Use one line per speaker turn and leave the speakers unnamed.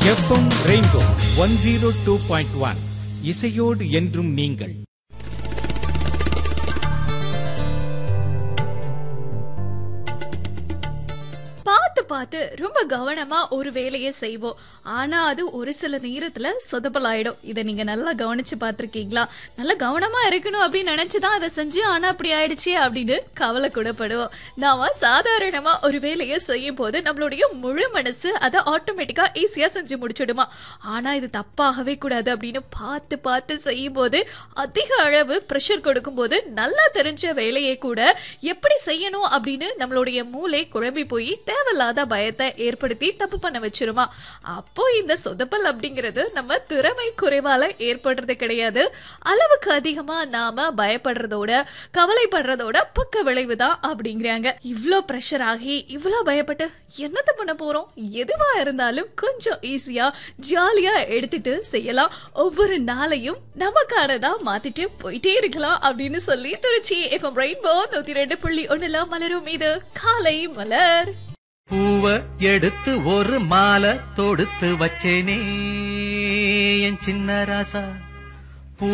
FM rainbow one zero two point one இசையோடு என்றும் நீங்கள்
பார்த்து பார்த்து ரொம்ப கவனமா ஒரு வேலையை செய்வோம் ஆனா அது ஒரு சில நேரத்துல சொதப்பலாயிடும் இதை நீங்க நல்லா கவனிச்சு பார்த்திருக்கீங்களா நல்லா கவனமா இருக்கணும் அப்படின்னு நினைச்சுதான் அதை செஞ்சு ஆனா அப்படி ஆயிடுச்சே அப்படின்னு கவலை கூட படுவோம் நாம சாதாரணமா ஒரு வேலையை செய்யும் போது நம்மளுடைய முழு மனசு அதை ஆட்டோமேட்டிக்கா ஈஸியா செஞ்சு முடிச்சிடுமா ஆனா இது தப்பாகவே கூடாது அப்படின்னு பார்த்து பார்த்து செய்யும் போது அதிக அளவு ப்ரெஷர் கொடுக்கும் போது நல்லா தெரிஞ்ச வேலையை கூட எப்படி செய்யணும் அப்படின்னு நம்மளுடைய மூளை குழம்பி போய் தேவையில்லாத பயத்தை ஏற்படுத்தி தப்பு பண்ண வச்சிருமா அப்போ இந்த சொதப்பல் அப்படிங்கிறது நம்ம திறமை குறைவால ஏற்படுறது கிடையாது அளவுக்கு அதிகமா நாம பயப்படுறதோட கவலைப்படுறதோட பக்க விளைவு தான் அப்படிங்கிறாங்க இவ்ளோ ப்ரெஷர் ஆகி இவ்ளோ பயப்பட்டு என்னத்த பண்ண போறோம் எதுவா இருந்தாலும் கொஞ்சம் ஈஸியா ஜாலியா எடுத்துட்டு செய்யலாம் ஒவ்வொரு நாளையும் நமக்கானதா மாத்திட்டு போயிட்டே இருக்கலாம் அப்படின்னு சொல்லி திருச்சி எஃப்எம் ரெயின்போ நூத்தி ரெண்டு புள்ளி ஒண்ணுல மலரும் இது காலை மலர்
பூவ எடுத்து ஒரு மாலை தொடுத்து வச்சேனே என் சின்ன ராசா